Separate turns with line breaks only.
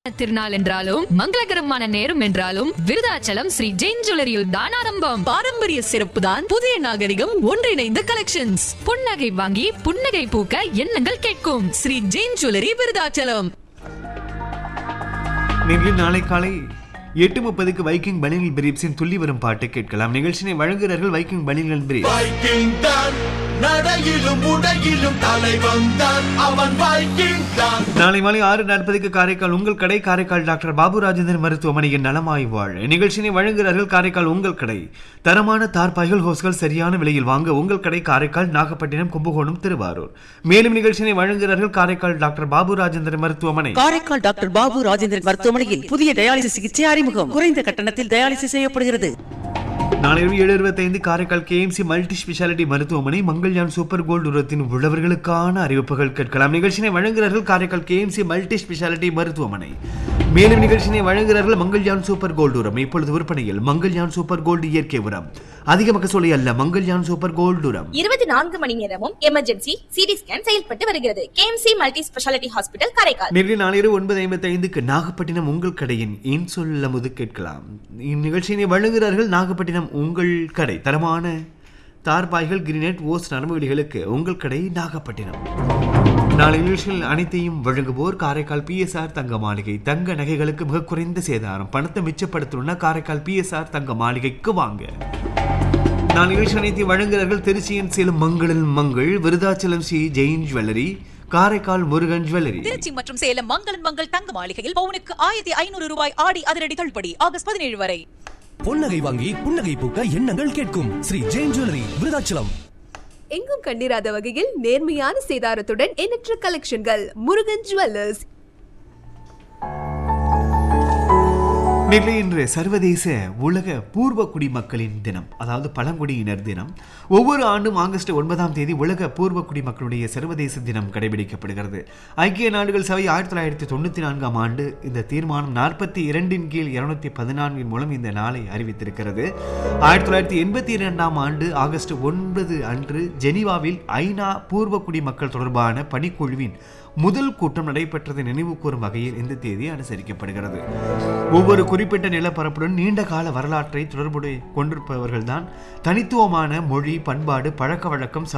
திருநாள் என்றாலும் மங்களகரமான நேரம் என்றாலும் விருதாச்சலம் ஸ்ரீ ஜெயின் ஜுவல்லரியில் தான் ஆரம்பம்
பாரம்பரிய சிறப்பு தான் புதிய நாகரிகம் ஒன்றிணைந்த கலெக்ஷன்ஸ்
புன்னகை வாங்கி புன்னகை பூக்க எண்ணங்கள் கேட்கும்
ஸ்ரீ ஜெயின் ஜுவல்லரி விருதாச்சலம்
நீங்கள் நாளை காலை எட்டு முப்பதுக்கு வைக்கிங் பனியல் பிரீப்ஸின் துள்ளி வரும் பாட்டு கேட்கலாம் நிகழ்ச்சியை வழங்குகிறார்கள் வைக்கிங் பனியல் பிரீப்
வைக்கிங் தான் நடையிலும் உடையிலும் தலைவன் தான் அவன் வைக்கிங் தான்
நாளை மாலை ஆறு நாற்பதுக்கு காரைக்கால் உங்கள் கடை காரைக்கால் டாக்டர் பாபு ராஜேந்திரன் மருத்துவமனையின் நலமாய் வாழ் நிகழ்ச்சியை வழங்குகிறார்கள் காரைக்கால் உங்கள் கடை தரமான தார்பாய்கள் ஹோஸ்கள் சரியான விலையில் வாங்க உங்கள் கடை காரைக்கால் நாகப்பட்டினம் கும்பகோணம் திருவாரூர் மேலும் நிகழ்ச்சியை வழங்குகிறார்கள் காரைக்கால் டாக்டர் பாபு ராஜேந்திரன் மருத்துவமனை
காரைக்கால் டாக்டர் பாபு ராஜேந்திரன் மருத்துவமனையில் புதிய டயாலிசிஸ் சிகிச்சை அறிமுகம் குறைந்த கட்டணத்தில் டயாலிசிஸ் செய்யப்படுகிறது
நாளை இரவு ஏழு இருபத்தைந்து காரைக்கால் கேஎம்சி மல்டி ஸ்பெஷாலிட்டி மருத்துவமனை மங்கள்யான் சூப்பர் கோல்டு உரத்தின் உள்ளவர்களுக்கான அறிவிப்புகள் கேட்கலாம் நிகழ்ச்சியை வழங்குகிறார்கள் காரைக்கால் கேஎம்சி மல்டி ஸ்பெஷாலிட்டி மருத்துவமனை மேலும் நிகழ்ச்சியை வழங்குகிறார்கள் மங்கள்யான் சூப்பர் கோல்டு உரம் இப்பொழுது விற்பனையில் மங்கள்யான் சூப்பர் கோல்டு இயற்கை உரம் அதிக மகசூலை அல்ல மங்கள்யான் சூப்பர் கோல்டு உரம்
இருபத்தி நான்கு மணி நேரமும் எமர்ஜென்சி சிடி ஸ்கேன் செயல்பட்டு வருகிறது KMC multi speciality hospital Karaikal
நேரில் நாளிரவு ஒன்பது ஐம்பத்தி ஐந்துக்கு நாகப்பட்டினம் உங்கள் கடையின் இன் சொல்லமுது கேட்கலாம் இந்நிகழ்ச்சியினை வழங்குகிறார்கள் நாகப்பட்டினம் உங்கள் கடை தரமான தார்பாய்கள் கிரினேட் ஓஸ் நரம்புவெளிகளுக்கு உங்கள் கடை நாகப்பட்டினம் நாளை நிகழ்ச்சியில் அனைத்தையும் வழங்குவோர் காரைக்கால் பிஎஸ்ஆர் தங்க மாளிகை தங்க நகைகளுக்கு மிக குறைந்த சேதாரம் பணத்தை மிச்சப்படுத்தணும்னா காரைக்கால் பிஎஸ்ஆர் தங்க மாளிகைக்கு வாங்க நாளை நிகழ்ச்சி அனைத்தையும் வழங்குகிறார்கள் திருச்சியின் சேலம் மங்களில் மங்கள் விருதாச்சலம் ஸ்ரீ ஜெயின் ஜுவல்லரி காரைக்கால் முருகன் ஜுவல்லரி
திருச்சி மற்றும் சேலம் மங்களன் மங்கள் தங்க மாளிகையில் பவுனுக்கு ஆயிரத்தி ஐநூறு ரூபாய் ஆடி அதிரடி தள்ளுபடி ஆகஸ்ட் பதினேழு வரை
பொன்னகை வாங்கி புன்னகை பூக்க எண்ணங்கள் கேட்கும் ஸ்ரீ ஜெயின் ஜுவல்லரி விருதாச்சலம்
எங்கும் கண்டிராத வகையில் நேர்மையான சேதாரத்துடன் எண்ணற்ற கலெக்ஷன்கள் முருகன் ஜுவல்லர்ஸ்
நெல்லை இன்று சர்வதேச உலக பூர்வ குடிமக்களின் தினம் அதாவது பழங்குடியினர் தினம் ஒவ்வொரு ஆண்டும் ஆகஸ்ட் ஒன்பதாம் தேதி உலக பூர்வ குடிமக்களுடைய சர்வதேச தினம் கடைபிடிக்கப்படுகிறது ஐக்கிய நாடுகள் சபை ஆயிரத்தி தொள்ளாயிரத்தி தொண்ணூற்றி நான்காம் ஆண்டு இந்த தீர்மானம் நாற்பத்தி இரண்டின் கீழ் இருநூத்தி பதினான்கின் மூலம் இந்த நாளை அறிவித்திருக்கிறது ஆயிரத்தி தொள்ளாயிரத்தி எண்பத்தி இரண்டாம் ஆண்டு ஆகஸ்ட் ஒன்பது அன்று ஜெனீவாவில் ஐநா பூர்வ குடிமக்கள் தொடர்பான பணிக்குழுவின் முதல் கூட்டம் நடைபெற்றதை நினைவு கூறும் வகையில் இந்த தேதி அனுசரிக்கப்படுகிறது ஒவ்வொரு குறிப்பிட்ட நிலப்பரப்புடன் நீண்ட கால வரலாற்றை தொடர்புடைய கொண்டிருப்பவர்கள்தான் தனித்துவமான மொழி பண்பாடு பழக்க வழக்கம்